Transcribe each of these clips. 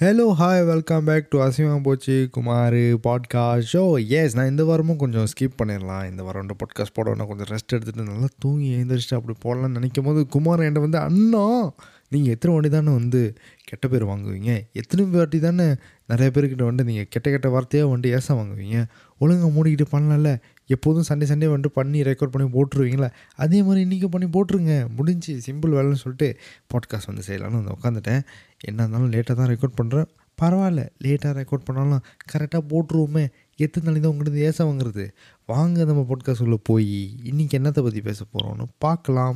hello hi welcome back to Asima போச்சு Kumar podcast show S நான் இந்த வாரமும் கொஞ்சம் ஸ்கிப் பண்ணிடலாம் இந்த வாரம் வந்து பாட்காஸ்ட் போடணும் கொஞ்சம் ரெஸ்ட் எடுத்துகிட்டு நல்லா தூங்கி எழுந்திரிச்சிட்டு அப்படி போடலாம்னு நினைக்கும் போது குமார் என்கிட்ட வந்து அண்ணா நீங்கள் எத்தனை வாட்டி தானே வந்து கெட்ட பேர் வாங்குவீங்க எத்தனை வாட்டி தானே நிறைய பேர்கிட்ட வந்து நீங்கள் கெட்ட கெட்ட வார்த்தையாக வந்து ஏச வாங்குவீங்க ஒழுங்காக மூடிக்கிட்டு பண்ணலாம்ல எப்போதும் சண்டே சண்டே வந்துட்டு பண்ணி ரெக்கார்ட் பண்ணி போட்டுருவீங்களா அதே மாதிரி இன்றைக்கி பண்ணி போட்டுருங்க முடிஞ்சு சிம்பிள் வேலைன்னு சொல்லிட்டு பாட்காஸ்ட் வந்து செய்யலான்னு வந்து உட்காந்துட்டேன் என்ன இருந்தாலும் லேட்டாக தான் ரெக்கார்ட் பண்ணுறேன் பரவாயில்ல லேட்டாக ரெக்கார்ட் பண்ணாலும் கரெக்டாக போட்டுருவோமே எத்தனை நாளைக்கு தான் உங்கள்கிட்ட ஏச வாங்குறது வாங்க நம்ம பாட்காஸ்ட் உள்ள போய் இன்றைக்கி என்னத்தை பற்றி பேச போகிறோன்னு பார்க்கலாம்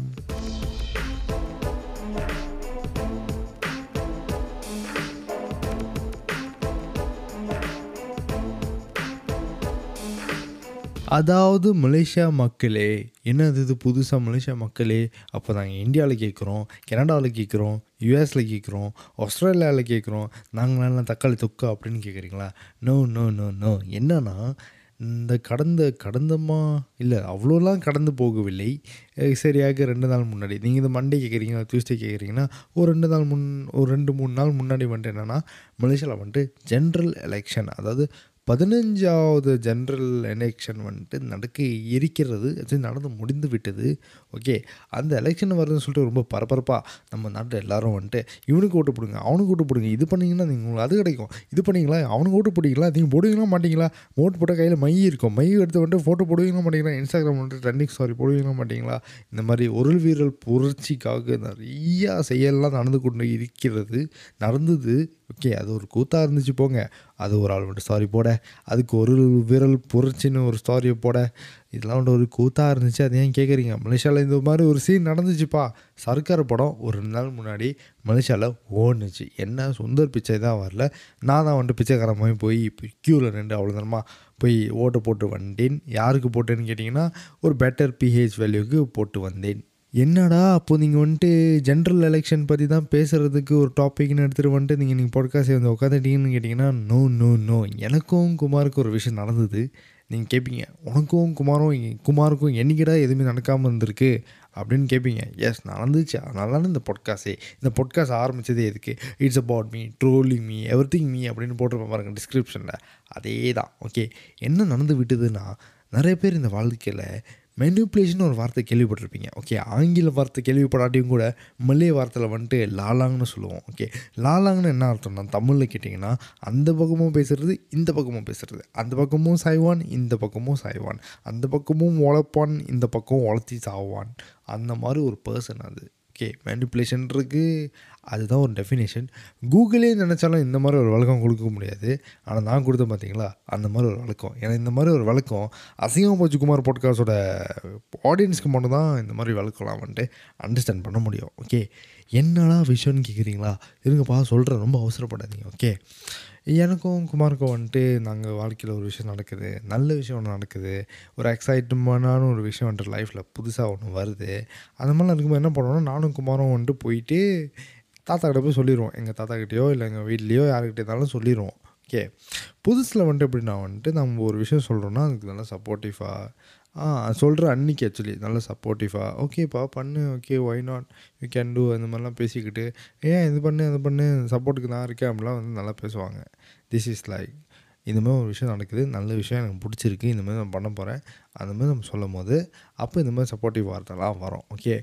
அதாவது மலேசியா மக்களே என்னது இது புதுசாக மலேசியா மக்களே அப்போ நாங்கள் இந்தியாவில் கேட்குறோம் கனடாவில் கேட்குறோம் யூஎஸில் கேட்குறோம் ஆஸ்திரேலியாவில் கேட்குறோம் நாங்களாம் தக்காளி தொக்கா அப்படின்னு கேட்குறீங்களா நோ நோ நோ நோ என்னன்னா இந்த கடந்த கடந்தமா இல்லை அவ்வளோலாம் கடந்து போகவில்லை அஹ் சரியாக ரெண்டு நாள் முன்னாடி நீங்கள் இந்த மண்டே கேட்குறீங்க டியூஸ்டே கேட்குறீங்கன்னா ஒரு ரெண்டு நாள் முன் ஒரு ரெண்டு மூணு நாள் முன்னாடி வந்துட்டு என்னென்னா மலேசியாவில் வந்துட்டு ஜென்ரல் எலெக்ஷன் அதாவது பதினஞ்சாவது ஜென்ரல் எலெக்ஷன் வந்துட்டு நடக்க இருக்கிறது அது நடந்து முடிந்து விட்டது ஓகே அந்த எலெக்ஷன் வருதுன்னு சொல்லிட்டு ரொம்ப பரபரப்பாக நம்ம நாட்டில் எல்லாரும் வந்துட்டு இவனுக்கு ஓட்டு போடுங்க அவனுக்கு ஓட்டு போடுங்க இது பண்ணிங்கன்னா நீங்கள் உங்களுக்கு அது கிடைக்கும் இது பண்ணீங்களா அவனுக்கு ஓட்டு போடுவீங்களா நீங்கள் போடுவீங்களா மாட்டீங்களா ஓட்டு போட்ட கையில் மை இருக்கும் மை எடுத்து வந்துட்டு ஃபோட்டோ போடுவீங்களா மாட்டீங்களா இன்ஸ்டாகிராம் வந்துட்டு ட்ரெண்டிங் ஸ்டாரி போடுவீங்களா மாட்டீங்களா இந்த மாதிரி ஒரு வீரல் புரட்சிக்காக நிறையா செயல்லாம் நடந்து கொண்டு இருக்கிறது நடந்தது ஓகே அது ஒரு கூத்தாக இருந்துச்சு போங்க அது ஒரு ஆள் மட்டும் ஸ்டாரி போட அதுக்கு ஒரு விரல் புரட்சின்னு ஒரு ஸ்டாரியை போட இதெல்லாம் வந்துட்டு ஒரு கூத்தாக இருந்துச்சு அதை ஏன் கேட்குறீங்க மலேசியாவில் இந்த மாதிரி ஒரு சீன் நடந்துச்சுப்பா சர்க்கார் படம் ஒரு ரெண்டு நாள் முன்னாடி மலேசியாவில் ஓடுனுச்சு என்ன சுந்தர் பிச்சை தான் வரல நான் தான் வந்துட்டு பிச்சைக்காரன் மாதிரி போய் இப்போ க்யூவில் ரெண்டு அவ்வளோ நேரமாக போய் ஓட்டை போட்டு வந்தேன் யாருக்கு போட்டேன்னு கேட்டிங்கன்னா ஒரு பெட்டர் பிஹெச் வேல்யூக்கு போட்டு வந்தேன் என்னடா அப்போ நீங்கள் வந்துட்டு ஜென்ரல் எலெக்ஷன் பற்றி தான் பேசுகிறதுக்கு ஒரு டாபிக்னு எடுத்துகிட்டு வந்துட்டு நீங்கள் நீங்கள் பாட்காஸ்ட் வந்து உட்காந்துட்டீங்கன்னு கேட்டிங்கன்னா நோ நோ நோ எனக்கும் குமாருக்கும் ஒரு விஷயம் நடந்தது நீங்கள் கேட்பீங்க உனக்கும் குமாரும் குமாருக்கும் என்னைக்கிடா எதுவுமே நடக்காமல் இருந்திருக்கு அப்படின்னு கேட்பீங்க எஸ் நடந்துச்சு அதனால தானே இந்த பொட்காஸ்டே இந்த பொட்காஸ்ட் ஆரம்பித்ததே எதுக்கு it's about me trolling me everything me அப்படின்னு போட்டிருப்பேன் பாருங்கள் டிஸ்கிரிப்ஷனில் அதே தான் ஓகே என்ன நடந்து விட்டதுன்னா நிறைய பேர் இந்த வாழ்க்கையில் மெனிப்புலேஷன் ஒரு வார்த்தை கேள்விப்பட்டிருப்பீங்க ஓகே ஆங்கில வார்த்தை கேள்விப்படாட்டியும் கூட மல்லிய வார்த்தையில் வந்துட்டு லாலாங்னு சொல்லுவோம் ஓகே லாலாங்னு என்ன அர்த்தம்னா தமிழில் கேட்டிங்கன்னா அந்த பக்கமும் பேசுகிறது இந்த பக்கமும் பேசுகிறது அந்த பக்கமும் சாய்வான் இந்த பக்கமும் சாய்வான் அந்த பக்கமும் உழைப்பான் இந்த பக்கம் உழைச்சி சாவான் அந்த மாதிரி ஒரு பர்சன் அது ஓகே மேனிப்புலேஷன் இருக்குது அதுதான் ஒரு டெஃபினேஷன் கூகுளே நினச்சாலும் இந்த மாதிரி ஒரு வழக்கம் கொடுக்க முடியாது ஆனால் நான் கொடுத்தேன் பார்த்தீங்களா அந்த மாதிரி ஒரு வழக்கம் ஏன்னா இந்த மாதிரி ஒரு வழக்கம் அசிங்கம் போச்சு குமார் பாட்காஸ்டோட ஆடியன்ஸ்க்கு மட்டும் தான் இந்த மாதிரி வழக்கம்லாம் வந்துட்டு அண்டர்ஸ்டாண்ட் பண்ண முடியும் ஓகே என்னடா விஷயம்னு கேட்குறீங்களா இருங்கப்பா சொல்கிறேன் ரொம்ப அவசரப்படாதீங்க ஓகே எனக்கும் குமாருக்கும் வந்துட்டு நாங்கள் வாழ்க்கையில் ஒரு விஷயம் நடக்குது நல்ல விஷயம் ஒன்று நடக்குது ஒரு எக்ஸைட்மெண்டான ஒரு விஷயம் வந்துட்டு லைஃப்பில் புதுசாக ஒன்று வருது அந்த மாதிரிலாம் இருக்கும்போது என்ன பண்ணுவோம்னா நானும் குமாரும் வந்துட்டு போயிட்டு தாத்தா கிட்ட போய் சொல்லிடுவோம் எங்கள் தாத்தா கிட்டேயோ இல்லை எங்கள் வீட்லேயோ யாருக்கிட்ட இருந்தாலும் சொல்லிடுவோம் ஓகே புதுசில் வந்துட்டு எப்படின்னா வந்துட்டு நம்ம ஒரு விஷயம் சொல்கிறோன்னா அதுக்கு நல்லா சப்போர்ட்டிவாக ஆ சொல்கிற அன்னைக்கு ஆக்சுவலி நல்ல சப்போர்ட்டிவாக ஓகேப்பா பண்ணு okay why not you can do அந்த மாதிரிலாம் பேசிக்கிட்டு ஏன் இது பண்ணு அது பண்ணு சப்போர்ட்டுக்கு நான் இருக்கேன் அப்படிலாம் வந்து நல்லா பேசுவாங்க திஸ் இஸ் லைக் இந்த மாதிரி ஒரு விஷயம் நடக்குது நல்ல விஷயம் எனக்கு பிடிச்சிருக்கு இந்த மாதிரி நான் பண்ண போகிறேன் அந்த மாதிரி நம்ம சொல்லும் போது அப்போ இந்த மாதிரி சப்போர்ட்டிவ் வார்த்தைலாம் வரும் ஓகே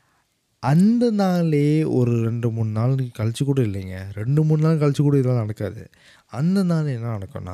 அந்த நாளே ஒரு ரெண்டு மூணு நாள் கழிச்சு கூட இல்லைங்க ரெண்டு மூணு நாள் கழிச்சு கூட இதெல்லாம் நடக்காது அந்த நாள் என்ன நடக்கும்னா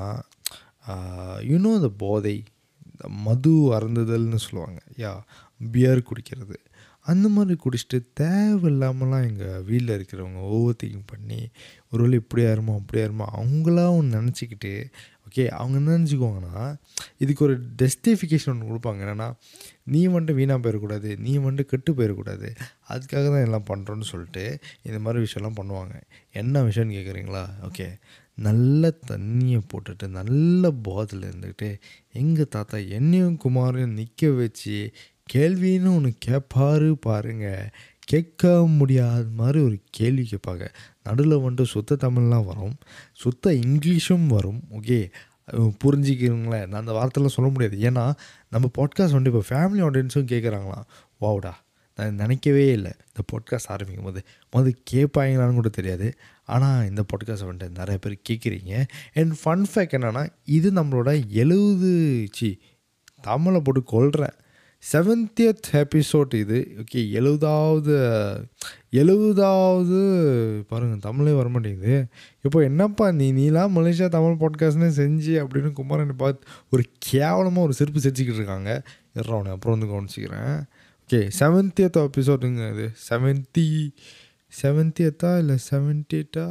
யூனோ இந்த போதை இந்த மது அருந்துதல்னு சொல்லுவாங்க யா பியர் குடிக்கிறது அந்த மாதிரி குடிச்சிட்டு தேவையில்லாமலாம் எங்கள் வீட்டில் இருக்கிறவங்க ஓவர் திங்கிங் பண்ணி ஒரு வேளை இப்படி ஆயிருமோ அப்படி ஆயிருமோ அவங்களா ஒன்று நினச்சிக்கிட்டு ஓகே அவங்க என்ன நினச்சிக்குவாங்கன்னா இதுக்கு ஒரு டெஸ்டிஃபிகேஷன் ஒன்று கொடுப்பாங்க என்னென்னா நீ வந்துட்டு வீணாக போயிடக்கூடாது நீ வந்துட்டு கெட்டு போயிடக்கூடாது அதுக்காக தான் எல்லாம் பண்ணுறோன்னு சொல்லிட்டு இந்த மாதிரி விஷயம்லாம் பண்ணுவாங்க என்ன விஷயம்னு கேட்குறீங்களா ஓகே நல்ல தண்ணியை போட்டுட்டு நல்ல போதில் இருந்துக்கிட்டு எங்கள் தாத்தா என்னையும் குமாரையும் நிற்க வச்சு கேள்வின்னு ஒன்று கேட்பாரு பாருங்க கேட்க முடியாத மாதிரி ஒரு கேள்வி கேட்பாங்க நடுவில் வந்துட்டு சுத்த தமிழ்லாம் வரும் சுத்த இங்கிலீஷும் வரும் ஓகே புரிஞ்சிக்கிறீங்களேன் நான் அந்த வார்த்தைலாம் சொல்ல முடியாது ஏன்னா நம்ம பாட்காஸ்ட் வந்துட்டு இப்போ ஃபேமிலி ஆடியன்ஸும் கேட்குறாங்களாம் வாவுடா நான் நினைக்கவே இல்லை இந்த பாட்காஸ்ட் ஆரம்பிக்கும் போது முதல் கேட்பாங்களான்னு கூட தெரியாது ஆனால் இந்த பாட்காஸ்ட் வந்துட்டு நிறைய பேர் கேட்குறீங்க அண்ட் ஃபன் ஃபேக் என்னென்னா இது நம்மளோட எழுபது சி தமிழை போட்டு கொள்கிறேன் செவன்த்தியத் எபிசோட் இது ஓகே எழுபதாவது எழுபதாவது பாருங்கள் தமிழே வர மாட்டேங்குது இப்போ என்னப்பா நீ நீலாம் மலேசியா தமிழ் பாட்காஸ்ட்னு செஞ்சு அப்படின்னு குமாரனை பார்த்து ஒரு கேவலமாக ஒரு செருப்பு செஞ்சுக்கிட்டு இருக்காங்க அவனை அப்புறம் வந்து கவனிச்சிக்கிறேன் ஓகே செவன்த்தியத் எபிசோடுங்க இது செவன்த்தி செவன்த்தியத்தா இல்லை செவன்டியட்டா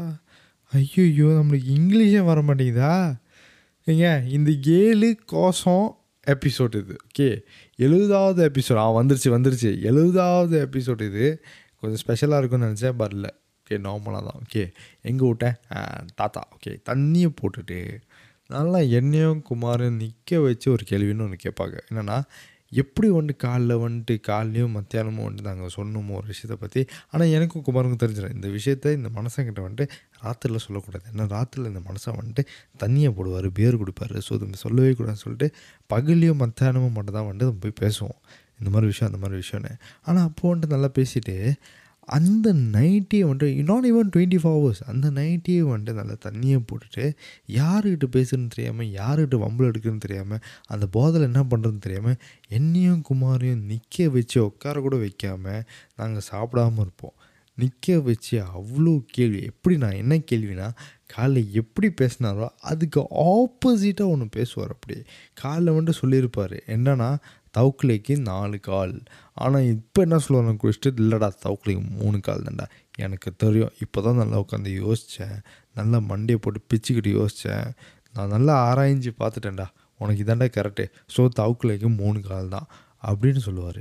ஐயோ நம்மளுக்கு இங்கிலீஷே வர மாட்டேங்குதா ஏங்க இந்த ஏழு கோசம் எபிசோட் இது ஓகே எழுபதாவது எபிசோட் ஆ வந்துருச்சு வந்துருச்சு எழுபதாவது எபிசோட் இது கொஞ்சம் ஸ்பெஷலாக இருக்கும்னு நினச்சேன் பரல ஓகே நார்மலாக தான் ஓகே எங்கே விட்டேன் தாத்தா ஓகே தண்ணியை போட்டுட்டு நல்லா என்னையும் குமாரும் நிற்க வச்சு ஒரு கேள்வின்னு ஒன்று கேட்பாங்க என்னென்னா எப்படி வந்துட்டு காலைல வந்துட்டு காலையும் மத்தியானமும் வந்துட்டு நாங்கள் சொன்னோமோ ஒரு விஷயத்தை பற்றி ஆனால் எனக்கும் குமாருக்கும் தெரிஞ்சிடும் இந்த விஷயத்த இந்த மனசங்கிட்ட வந்துட்டு ராத்திரியில் சொல்லக்கூடாது ஏன்னா ராத்திரியில் இந்த மனசை வந்துட்டு தண்ணியை போடுவார் பியர் கொடுப்பாரு ஸோ இது சொல்லவே கூடாதுன்னு சொல்லிட்டு பகல்லையும் மத்தியானமும் மட்டும் தான் வந்துட்டு போய் பேசுவோம் இந்த மாதிரி விஷயம் அந்த மாதிரி விஷயம்னு ஆனால் அப்போ வந்துட்டு நல்லா பேசிட்டு அந்த நைட்டே வந்துட்டு not even twenty four hours அந்த நைட்டே வந்துட்டு நல்லா தண்ணியை போட்டுட்டு யாருக்கிட்ட பேசுறதுன்னு தெரியாமல் யாருக்கிட்ட வம்பல் எடுக்குன்னு தெரியாமல் அந்த போதில் என்ன பண்ணுறதுன்னு தெரியாமல் என்னையும் குமாரையும் நிற்க வச்சு உட்கார கூட வைக்காமல் நாங்கள் சாப்பிடாமல் இருப்போம் நிற்க வச்சு அவ்வளோ கேள்வி எப்படி நான் என்ன கேள்வினா காலைல எப்படி பேசினாரோ அதுக்கு ஆப்போசிட்டாக ஒன்று பேசுவார் அப்படி காலைல வந்துட்டு சொல்லியிருப்பார் என்னன்னா தவுக்குலைக்கு நாலு கால் ஆனால் இப்போ என்ன சொல்லுவாங்க குடிச்சிட்டு இல்லைடா தவுக்குலைக்கு மூணு கால் தான்டா எனக்கு தெரியும் இப்போ தான் நல்லா உட்காந்து யோசித்தேன் நல்லா மண்டையை போட்டு பிச்சுக்கிட்டு யோசித்தேன் நான் நல்லா ஆராய்ஞ்சு பார்த்துட்டேன்டா உனக்கு இதாண்டா கரெக்டு ஸோ தவுக்குலைக்கு மூணு கால் தான் அப்படின்னு சொல்லுவார்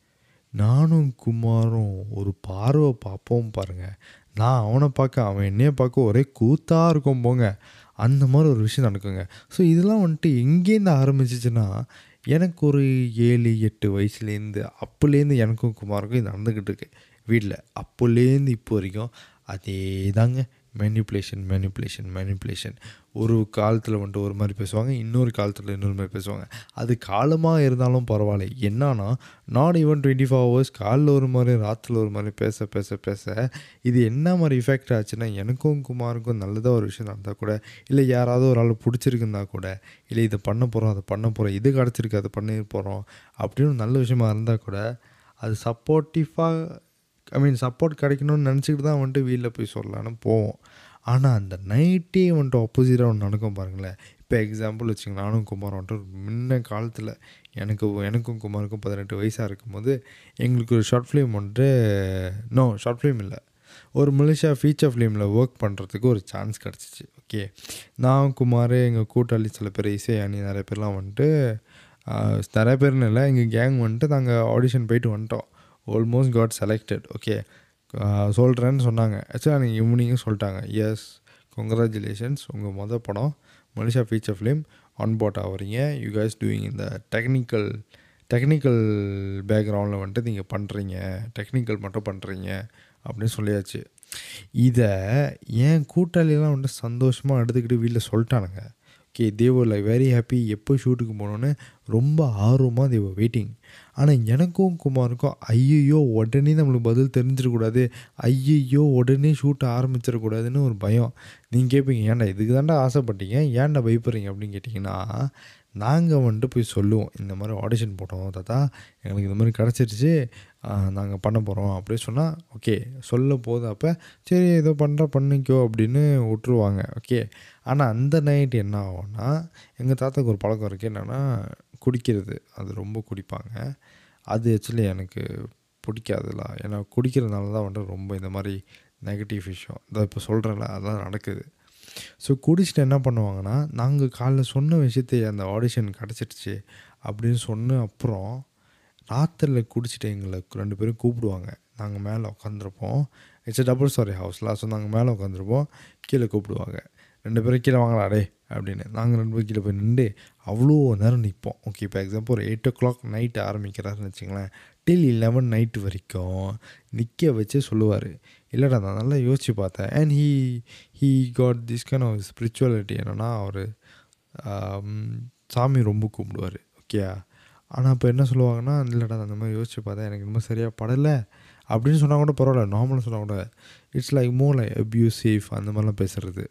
நானும் குமாரும் ஒரு பார்வை பார்ப்போம் பாருங்கள் நான் அவனை பார்க்க அவன் என்னைய பார்க்க ஒரே கூத்தாக இருக்கும் போங்க அந்த மாதிரி ஒரு விஷயம் நடக்குங்க ஸோ இதெல்லாம் வந்துட்டு எங்கேருந்து ஆரம்பிச்சிச்சுன்னா எனக்கு ஒரு ஏழு எட்டு வயசுலேருந்து அப்போலேருந்து எனக்கும் குமாருக்கும் இது நடந்துக்கிட்டு இருக்கு வீட்டில் அப்போலேருந்து இப்போ வரைக்கும் அதே தாங்க மேனிப்புலேஷன் மேனிப்புலேஷன் மேனிப்புலேஷன் ஒரு காலத்தில் வந்துட்டு ஒரு மாதிரி பேசுவாங்க இன்னொரு காலத்தில் இன்னொரு மாதிரி பேசுவாங்க அது காலமாக இருந்தாலும் பரவாயில்ல என்னன்னா not even twenty four hours காலைல ஒரு மாதிரி ராத்திரில் ஒரு மாதிரி பேச பேச பேச இது என்ன மாதிரி இஃபெக்ட் ஆச்சுன்னா எனக்கும் குமாருக்கும் நல்லதாக ஒரு விஷயம் நடந்தால் கூட இல்லை யாராவது ஒரு ஆள் பிடிச்சிருக்குன்னா கூட இல்லை இதை பண்ண போகிறோம் அதை பண்ண போகிறோம் இது கிடச்சிருக்கு அதை பண்ணி போகிறோம் அப்படின்னு நல்ல விஷயமா இருந்தால் கூட அது சப்போர்ட்டிவாக ஐ மீன் சப்போர்ட் கிடைக்கணும்னு நினச்சிக்கிட்டு தான் வந்துட்டு வீட்டில் போய் சொல்லலான்னு போவோம் ஆனால் அந்த நைட்டே வந்துட்டு ஆப்போசிட்டாக ஒன்று நடக்கும் பாருங்களேன் இப்போ எக்ஸாம்பிள் வச்சுங்க நானும் குமார் வந்துட்டு முன்ன காலத்தில் எனக்கு எனக்கும் குமாருக்கும் பதினெட்டு வயசாக இருக்கும்போது எங்களுக்கு ஒரு ஷார்ட் ஃபிலிம் வந்துட்டு நோ ஷார்ட் ஃபிலிம் இல்லை ஒரு மலேசியா ஃபீச்சர் ஃபிலிமில் ஒர்க் பண்ணுறதுக்கு ஒரு சான்ஸ் கிடச்சிச்சு ஓகே நான் குமார் எங்கள் கூட்டாளி சில பேர் இசை அணி நிறைய பேர்லாம் வந்துட்டு நிறைய பேர்னு இல்லை எங்கள் கேங் வந்துட்டு நாங்கள் ஆடிஷன் போயிட்டு வந்துட்டோம் ஆல்மோஸ்ட் காட் செலக்டட் ஓகே சொல்கிறேன்னு சொன்னாங்க ஆக்சுவலாக நீங்கள் ஈவினிங்கும் சொல்லிட்டாங்க எஸ் கங்க்ராச்சுலேஷன்ஸ் உங்கள் மொதல் படம் Malaysia feature film on board ஆகிறீங்க யூ கேஸ் டூயிங் இந்த டெக்னிக்கல் டெக்னிக்கல் பேக்ரவுண்டில் வந்துட்டு நீங்கள் பண்ணுறீங்க டெக்னிக்கல் மட்டும் பண்ணுறீங்க அப்படின்னு சொல்லியாச்சு இதை ஏன் கூட்டாளியெல்லாம் வந்துட்டு சந்தோஷமாக எடுத்துக்கிட்டு வீட்டில் சொல்லிட்டானுங்க okay they were like very happy எப்போ ஷூட்டுக்கு போனோன்னு ரொம்ப ஆர்வமாக தேவர் வெயிட்டிங் ஆனால் எனக்கும் குமாருக்கும் ஐயையோ உடனே நம்மளுக்கு பதில் தெரிஞ்சிடக்கூடாது ஐயையோ உடனே ஷூட் ஆரம்பிச்சிடக்கூடாதுன்னு ஒரு பயம் நீங்கள் கேட்பீங்க ஏன்டா இதுக்கு தாண்டா ஆசைப்பட்டீங்க ஏன்டா பயப்படுறீங்க அப்படின்னு கேட்டிங்கன்னா நாங்கள் வந்துட்டு போய் சொல்லுவோம் இந்த மாதிரி ஆடிஷன் போட்டோம் தாத்தா எங்களுக்கு இந்த மாதிரி கிடச்சிருச்சு நாங்கள் பண்ண போகிறோம் அப்படின்னு சொன்னால் ஓகே சொல்ல போது அப்போ சரி ஏதோ பண்ணுற பண்ணிக்கோ அப்படின்னு விட்ருவாங்க ஓகே ஆனால் அந்த நைட் என்ன ஆகும்னா எங்கள் தாத்தாக்கு ஒரு பழக்கம் இருக்குது என்னென்னா குடிக்கிறது அது ரொம்ப குடிப்பாங்க அது ஆக்சுவலி எனக்கு பிடிக்காதுல ஏன்னா குடிக்கிறதுனால தான் வந்துட்டு ரொம்ப இந்த மாதிரி நெகட்டிவ் விஷயம் இதை இப்போ சொல்கிறேன்ல அதெல்லாம் நடக்குது ஸோ குடிச்சிட்டு என்ன பண்ணுவாங்கன்னா நாங்கள் காலைல சொன்ன விஷயத்தை அந்த ஆடிஷன் கிடச்சிடுச்சு அப்படின்னு சொன்ன அப்புறம் ராத்திரியில் குடிச்சிட்டு எங்களை ரெண்டு பேரும் கூப்பிடுவாங்க நாங்கள் மேலே உட்காந்துருப்போம் இட்ஸ் டபுள் சாரி ஹவுஸில் ஸோ நாங்கள் மேலே உட்காந்துருப்போம் கீழே கூப்பிடுவாங்க ரெண்டு பேரும் கீழே வாங்கலாம் டே அப்படின்னு நாங்கள் ரெண்டு பேரும் கீழே போய் நின்று அவ்வளோ நேரம் நிற்போம் ஓகே இப்போ எக்ஸாம்பிள் ஒரு எயிட் ஓ கிளாக் நைட்டு ஆரம்பிக்கிறாருன்னு வச்சுங்களேன் டில் லெவன் நைட்டு வரைக்கும் நிற்க வச்சு சொல்லுவார் இல்லைடா நான் நல்லா யோசித்து பார்த்தேன் and he he got this kind of spirituality என்னென்னா அவர் சாமி ரொம்ப கும்பிடுவார் ஓகே ஆனால் இப்போ என்ன சொல்லுவாங்கன்னா இல்லைடா அந்த மாதிரி யோசிச்சு பார்த்தா எனக்கு இன்னும் சரியாக படலை அப்படின்னு சொன்னால் கூட பரவாயில்ல நார்மலாக சொன்னால் கூட it's like more like abusive அந்த மாதிரிலாம் பேசுகிறது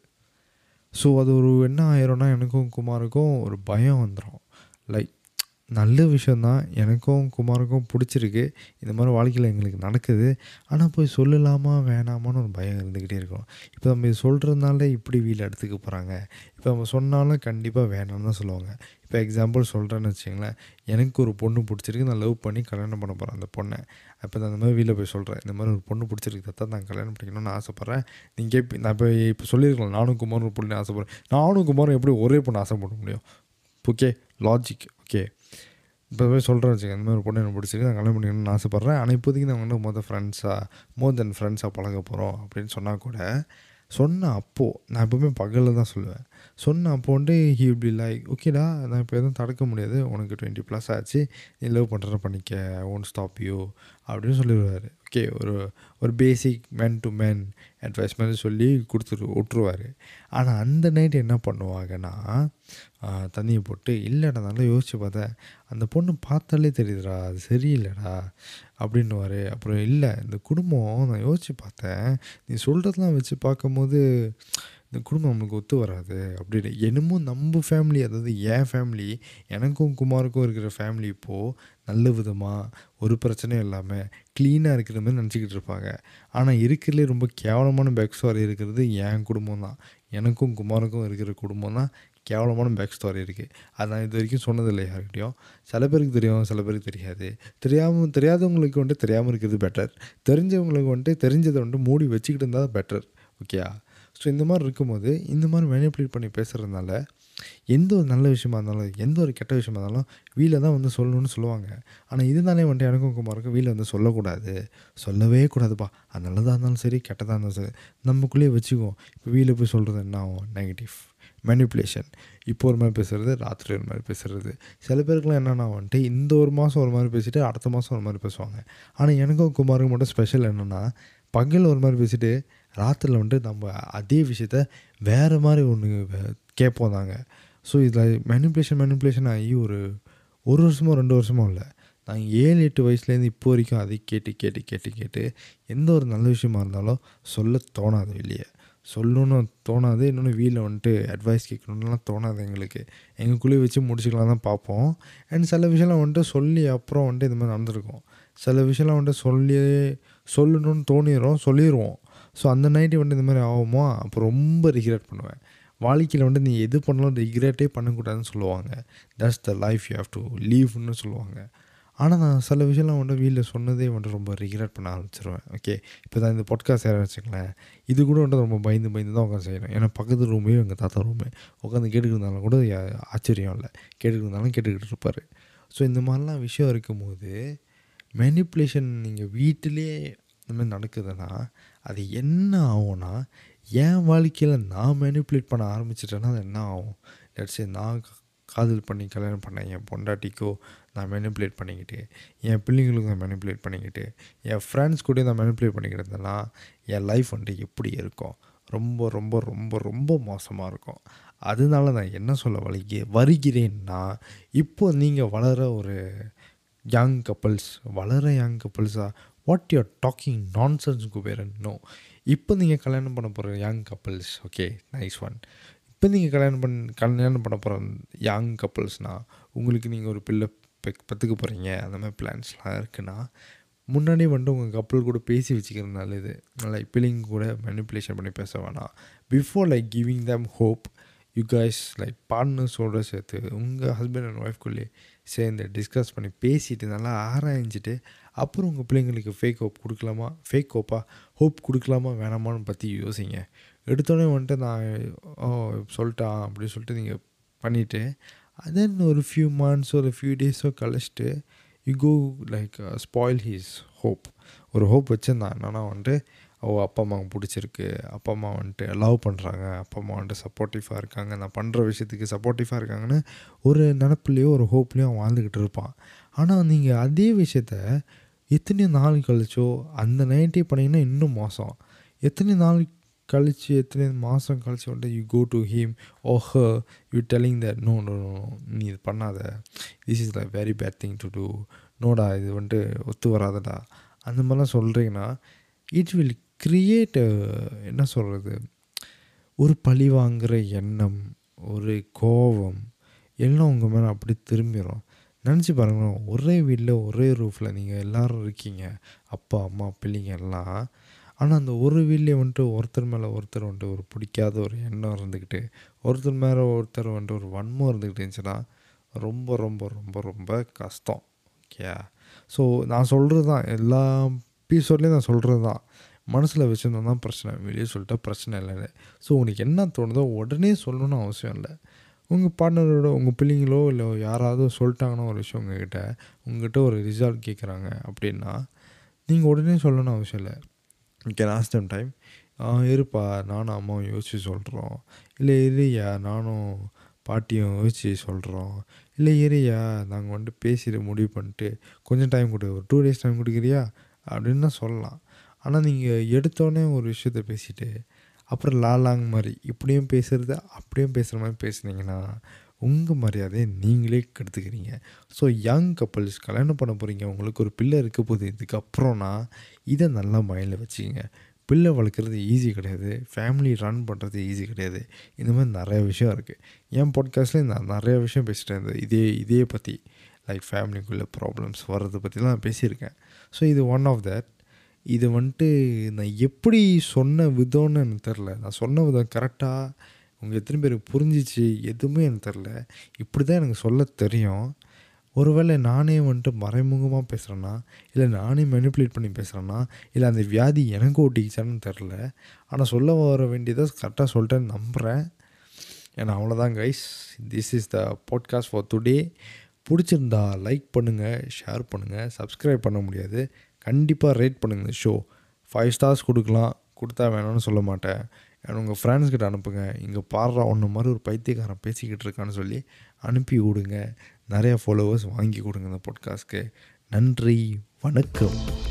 ஸோ அது ஒரு என்ன ஆயிரும்னா எனக்கும் குமாருக்கும் ஒரு பயம் வந்துடும் லைக் நல்ல விஷயந்தான் எனக்கும் குமாருக்கும் பிடிச்சிருக்கு இந்த மாதிரி வாழ்க்கையில் எங்களுக்கு நடக்குது ஆனால் போய் சொல்லலாமா வேணாமான்னு ஒரு பயம் இருந்துக்கிட்டே இருக்கும் இப்போ நம்ம இது சொல்கிறதுனால இப்படி வீல் எடுத்துக்க போகிறாங்க இப்போ நம்ம சொன்னாலும் கண்டிப்பாக வேணாம்னு தான் சொல்லுவாங்க இப்போ எக்ஸாம்பிள் சொல்கிறேன்னு வச்சுங்களேன் எனக்கு ஒரு பொண்ணு பிடிச்சிருக்கு நான் லவ் பண்ணி கல்யாணம் பண்ண போகிறேன் அந்த பொண்ணை அப்போ நான் அந்த மாதிரி வீட்டில் போய் சொல்கிறேன் இந்த மாதிரி ஒரு பொண்ணு பிடிச்சிருக்கு தான் நான் கல்யாணம் பண்ணிக்கணும்னு ஆசைப்பட்றேன் நீங்கள் இப்போ நான் இப்போ இப்போ சொல்லியிருக்கலாம் நானும் குமாரும் ஒரு பொண்ணு ஆசைப்பட்றேன் நானும் குமாரும் எப்படி ஒரே பொண்ணு ஆசைப்பட முடியும் ஓகே லாஜிக் ஓகே இப்போ போய் சொல்கிறேன் வச்சுக்கோங்க இந்த மாதிரி ஒரு பொண்ணு எனக்கு பிடிச்சிருக்கு நான் கல்யாணம் பண்ணிக்கணும்னு ஆசைப்பட்றேன் ஆனால் இப்போதைக்கு நான் வந்து மொதல் ஃப்ரெண்ட்ஸாக மோர் தென் ஃப்ரெண்ட்ஸாக பழக போகிறோம் அப்படின்னு சொன்னால் கூட சொன்ன அப்போது நான் எப்போவுமே பகலில் தான் சொல்லுவேன் சொன்ன அப்போ வந்து ஹி இப்படி லைக் ஓகேடா நான் இப்போ எதுவும் தடுக்க முடியாது உனக்கு டுவெண்ட்டி ப்ளஸ் ஆச்சு நீ லவ் பண்ணுறத பண்ணிக்க ஒன் ஸ்டாப் யூ அப்படின்னு சொல்லிடுவார் ஓகே ஒரு ஒரு basic man to man advice மாதிரி சொல்லி கொடுத்துரு விட்ருவார் ஆனால் அந்த நைட் என்ன பண்ணுவாங்கன்னா தண்ணியை போட்டு இல்லைடா நல்லா யோசிச்சு பார்த்தேன் அந்த பொண்ணு பார்த்தாலே தெரியுதுடா அது சரியில்லைடா அப்படின்னுவார் அப்புறம் இல்லை இந்த குடும்பம் நான் யோசித்து பார்த்தேன் நீ சொல்கிறதெல்லாம் வச்சு பார்க்கும்போது இந்த குடும்பம் நம்மளுக்கு ஒத்து வராது அப்படின்னு என்னமோ நம்ம ஃபேமிலி அதாவது என் ஃபேமிலி எனக்கும் குமாருக்கும் இருக்கிற ஃபேமிலி இப்போது நல்ல விதமாக ஒரு பிரச்சனையும் இல்லாமல் க்ளீனாக இருக்கிற மாதிரி நினச்சிக்கிட்டு இருப்பாங்க ஆனால் இருக்கிறதுலே ரொம்ப கேவலமான பேக் ஸ்டோரி இருக்கிறது என் குடும்பம் தான் எனக்கும் குமாருக்கும் இருக்கிற குடும்பம் தான் கேவலமான பேக் ஸ்டோரி இருக்குது அது நான் இது வரைக்கும் சொன்னதில்லை யார்கிட்டையும் சில பேருக்கு தெரியும் சில பேருக்கு தெரியாது தெரியாமல் தெரியாதவங்களுக்கு வந்துட்டு தெரியாமல் இருக்கிறது பெட்டர் தெரிஞ்சவங்களுக்கு வந்துட்டு தெரிஞ்சதை வந்துட்டு மூடி வச்சுக்கிட்டு இருந்தால் பெட்டர் ஓகேயா ஸோ இந்த மாதிரி இருக்கும்போது இந்த மாதிரி மேனிப்புலேட் பண்ணி பேசுகிறதுனால எந்த ஒரு நல்ல விஷயமா இருந்தாலும் எந்த ஒரு கெட்ட விஷயமா இருந்தாலும் வீட்டில் தான் வந்து சொல்லணும்னு சொல்லுவாங்க ஆனால் இதனாலே வந்துட்டு எனக்கும் குமாருக்கும் வீட்டில் வந்து சொல்லக்கூடாது சொல்லவே கூடாதுப்பா அது நல்லதாக இருந்தாலும் சரி கெட்டதாக இருந்தாலும் சரி நமக்குள்ளேயே வச்சுக்குவோம் இப்போ வீட்டில் போய் சொல்கிறது என்ன ஆகும் நெகட்டிவ் மேனிப்புலேஷன் இப்போ ஒரு மாதிரி பேசுகிறது ராத்திரி ஒரு மாதிரி பேசுகிறது சில பேருக்குலாம் என்னென்னா வந்துட்டு இந்த ஒரு மாதம் ஒரு மாதிரி பேசிட்டு அடுத்த மாதம் ஒரு மாதிரி பேசுவாங்க ஆனால் எனக்கும் குமாருக்கும் மட்டும் ஸ்பெஷல் என்னென்னா பகல் ஒரு மாதிரி பேசிட்டு ராத்திரியில் வந்துட்டு நம்ம அதே விஷயத்த வேறு மாதிரி ஒன்று கேட்போம் தாங்க ஸோ இதில் மேனிப்புலேஷன் மேனிப்புலேஷன் ஆகி ஒரு ஒரு வருஷமோ ரெண்டு வருஷமோ இல்லை நான் ஏழு எட்டு வயசுலேருந்து இப்போ வரைக்கும் அதை கேட்டு கேட்டு கேட்டு கேட்டு எந்த ஒரு நல்ல விஷயமா இருந்தாலும் சொல்ல தோணாது வெளியே சொல்லணும்னு தோணாது இன்னொன்று வீட்டில் வந்துட்டு அட்வைஸ் கேட்கணுன்னுலாம் தோணாது எங்களுக்கு எங்களுக்குள்ளேயே வச்சு முடிச்சுக்கலாம் தான் பார்ப்போம் அண்ட் சில விஷயம்லாம் வந்துட்டு சொல்லி அப்புறம் வந்துட்டு இது மாதிரி நடந்திருக்கும் சில விஷயம்லாம் வந்துட்டு சொல்லி சொல்லணும்னு தோணிடும் சொல்லிடுவோம் ஸோ அந்த நைட்டு வந்துட்டு இந்த மாதிரி ஆகுமோ அப்போ ரொம்ப ரிக்ரெட் பண்ணுவேன் வாழ்க்கையில் வந்துட்டு நீ எது பண்ணாலும் ரிக்ரெட்டே பண்ணக்கூடாதுன்னு சொல்லுவாங்க that's the life you have to லீவ்னு சொல்லுவாங்க ஆனால் நான் சில விஷயம்லாம் வந்துட்டு வீட்டில் சொன்னதே வந்துட்டு ரொம்ப ரிக்ரெட் பண்ண ஆரம்பிச்சிருவேன் ஓகே இப்போ தான் இந்த பொட்காஸ்ட் சேர வச்சுங்களேன் இது கூட வந்துட்டு ரொம்ப பயந்து பயந்து தான் உட்காந்து செய்யணும் ஏன்னா பக்கத்து ரூமே எங்கள் தாத்தா ரூமு உட்காந்து கேட்டுக்கிட்டு இருந்தாலும் கூட ஆச்சரியம் இல்லை கேட்டுக்கிட்டு இருந்தாலும் கேட்டுக்கிட்டு இருப்பார் ஸோ இந்த மாதிரிலாம் விஷயம் இருக்கும்போது மேனிப்புலேஷன் நீங்கள் வீட்டிலே இந்த மாதிரி நடக்குதுன்னா அது என்ன ஆகும்னா என் வாழ்க்கையில் நான் மேனிப்புலேட் பண்ண ஆரம்பிச்சிட்டேன்னா அது என்ன ஆகும் லட்சே நான் காதல் பண்ணி கல்யாணம் பண்ணேன் என் பொண்டாட்டிக்கோ நான் மேனிப்புலேட் பண்ணிக்கிட்டு என் பிள்ளைங்களுக்கும் நான் மேனிப்புலேட் பண்ணிக்கிட்டு என் ஃப்ரெண்ட்ஸ் கூட நான் மேனிப்புலேட் பண்ணிக்கிட்டு இருந்தேன்னா என் லைஃப் வந்துட்டு எப்படி இருக்கும் ரொம்ப ரொம்ப ரொம்ப ரொம்ப மோசமாக இருக்கும் அதனால நான் என்ன சொல்ல வலிக்க வருகிறேன்னா இப்போ நீங்கள் வளர ஒரு யங் கப்பல்ஸ் வளர யங் கப்பல்ஸாக what you're talking nonsense Kuberan no இப்போ நீங்கள் கல்யாணம் பண்ண போகிற young couples okay nice one இப்போ நீங்கள் கல்யாணம் பண் கல்யாணம் பண்ண போகிற யங் கப்பல்ஸ்னால் உங்களுக்கு நீங்கள் ஒரு பிள்ளை பெ பெற்றுக்க போகிறீங்க அந்த மாதிரி பிளான்ஸ்லாம் இருக்குன்னா முன்னாடியே வந்துட்டு உங்கள் கப்பல் கூட பேசி வச்சுக்கிறது நல்லது லைக் பிள்ளைங்க கூட மெனிப்புலேஷன் பண்ணி பேச வேணாம் before like giving them hope you guys like பார்ட்னர்ஸோடு சேர்த்து உங்கள் ஹஸ்பண்ட் அண்ட் ஒய்ஃப்குள்ளே சேர்ந்து டிஸ்கஸ் பண்ணி பேசிட்டு நல்லா ஆராய்ஞ்சிட்டு அப்புறம் உங்கள் பிள்ளைங்களுக்கு ஃபேக் ஹோப் கொடுக்கலாமா ஃபேக் ஹோப்பா ஹோப் கொடுக்கலாமா வேணாமான்னு பற்றி யோசிங்க எடுத்தோடனே வந்துட்டு நான் ஓ சொல்லிட்டான் அப்படின்னு சொல்லிட்டு நீங்கள் பண்ணிவிட்டு தென் ஒரு ஃபியூ மந்த்ஸ் ஒரு ஃபியூ டேஸோ கழிச்சிட்டு you go like spoil his hope ஒரு ஹோப் வச்சுருந்தான் என்னன்னா வந்துட்டு ஓ அப்பா அம்மாவுக்கு பிடிச்சிருக்கு அப்பா அம்மா வந்துட்டு லவ் பண்ணுறாங்க அப்பா அம்மா வந்துட்டு சப்போர்ட்டிவாக இருக்காங்க நான் பண்ணுற விஷயத்துக்கு சப்போர்ட்டிவாக இருக்காங்கன்னு ஒரு நினப்புலையோ ஒரு ஹோப்லேயோ அவன் வாழ்ந்துக்கிட்டு இருப்பான் ஆனால் நீங்கள் அதே விஷயத்த எத்தனை நாள் கழிச்சோ அந்த நைட்டே பண்ணிங்கன்னா இன்னும் மோசம் எத்தனை நாள் கழிச்சு எத்தனை மாதம் கழிச்சு வந்துட்டு you go to him or her you telling that no no no நீ இது பண்ணாத this is the very bad thing to do நோடா இது வந்துட்டு ஒத்து வராதடா அந்த மாதிரிலாம் சொல்கிறீங்கன்னா இட் வில் கிரியேட் என்ன சொல்கிறது ஒரு பழி வாங்குகிற எண்ணம் ஒரு கோபம் எல்லாம் உங்கள் மேலே அப்படி திரும்பிடும் நினச்சி பாருங்களேன் ஒரே வீட்டில் ஒரே ரூஃபில் நீங்கள் எல்லோரும் இருக்கீங்க அப்பா அம்மா பிள்ளைங்க எல்லாம் ஆனால் அந்த ஒரு வீட்லேயே வந்துட்டு ஒருத்தர் மேலே ஒருத்தர் வந்துட்டு ஒரு பிடிக்காத ஒரு எண்ணம் இருந்துக்கிட்டு ஒருத்தர் மேலே ஒருத்தர் வந்துட்டு ஒரு வன்மம் இருந்துக்கிட்டு இருந்துச்சுன்னா ரொம்ப ரொம்ப ரொம்ப ரொம்ப கஷ்டம் ஓகே ஸோ நான் சொல்கிறது தான் எல்லா எபிசோட்லேயும் நான் சொல்கிறது தான் மனசில் வச்சுருந்தா தான் பிரச்சனை வெளியே சொல்லிட்டா பிரச்சனை இல்லைன்னு ஸோ உனக்கு என்ன தோணுதோ உடனே சொல்லணும்னு அவசியம் இல்லை உங்கள் பார்ட்னரோட உங்கள் பிள்ளைங்களோ இல்லை யாராவது சொல்லிட்டாங்கன்னா ஒரு விஷயம் உங்ககிட்ட உங்ககிட்ட ஒரு ரிசல்ட் கேட்குறாங்க அப்படின்னா நீங்கள் உடனே சொல்லணும்னு அவசியம் இல்லை ஓகே லாஸ்ட் டைம் டைம் இருப்பா நானும் அம்மாவும் யோசித்து சொல்கிறோம் இல்லை இருயா நானும் பாட்டியும் யோசித்து சொல்கிறோம் இல்லை இருயா நாங்கள் வந்துட்டு பேசிட்டு முடிவு பண்ணிட்டு கொஞ்சம் டைம் கொடு ஒரு டூ டேஸ் டைம் கொடுக்குறியா அப்படின்னு தான் சொல்லலாம் ஆனால் நீங்கள் எடுத்தோடனே ஒரு விஷயத்த பேசிவிட்டு அப்புறம் லாலாங் மாதிரி இப்படியும் பேசுகிறது அப்படியும் பேசுகிற மாதிரி பேசுனீங்கன்னா உங்கள் மரியாதையை நீங்களே கெடுத்துக்கிறீங்க ஸோ யங் கப்பல்ஸ் கல்யாணம் பண்ண போகிறீங்க உங்களுக்கு ஒரு பிள்ளை இருக்க போகுது இதுக்கப்புறம்னா இதை நல்லா மைண்டில் வச்சுக்கோங்க பிள்ளை வளர்க்குறது ஈஸி கிடையாது ஃபேமிலி ரன் பண்ணுறது ஈஸி கிடையாது இந்த மாதிரி நிறைய விஷயம் இருக்குது என் பாட்காஸ்ட்லேயும் நான் நிறைய விஷயம் பேசிட்டேன் இருந்தேன் இதே இதே பற்றி லைக் ஃபேமிலிக்குள்ளே ப்ராப்ளம்ஸ் வர்றதை பற்றிலாம் நான் பேசியிருக்கேன் ஸோ இது ஒன் ஆஃப் தேட் இது வந்துட்டு நான் எப்படி சொன்ன விதம்னு எனக்கு தெரில நான் சொன்ன விதம் கரெக்டாக உங்கள் எத்தனை பேருக்கு புரிஞ்சிச்சு எதுவுமே எனக்கு தெரில இப்படி தான் எனக்கு சொல்ல தெரியும் ஒருவேளை நானே வந்துட்டு மறைமுகமாக பேசுகிறேன்னா இல்லை நானே மெனிப்புலேட் பண்ணி பேசுகிறேன்னா இல்லை அந்த வியாதி எனக்கு ஓட்டிக்கிச்சான்னு தெரில ஆனால் சொல்ல வர வேண்டியதை கரெக்டாக சொல்லிட்டேன்னு நம்புகிறேன் ஏன்னா அவ்வளோதான் guys this is the podcast for today பிடிச்சிருந்தா லைக் பண்ணுங்கள் ஷேர் பண்ணுங்கள் சப்ஸ்கிரைப் பண்ண முடியாது கண்டிப்பாக ரேட் பண்ணுங்கள் ஷோ ஃபைவ் ஸ்டார்ஸ் கொடுக்கலாம் கொடுத்தா வேணும்னு சொல்ல மாட்டேன் உங்கள் ஃப்ரெண்ட்ஸ்கிட்ட அனுப்புங்க இங்கே பாடுறா ஒன்று மாதிரி ஒரு பைத்தியக்காரன் பேசிக்கிட்டு இருக்கான்னு சொல்லி அனுப்பி விடுங்க நிறையா ஃபாலோவர்ஸ் வாங்கி கொடுங்க இந்த பாட்காஸ்ட்க்கு நன்றி வணக்கம்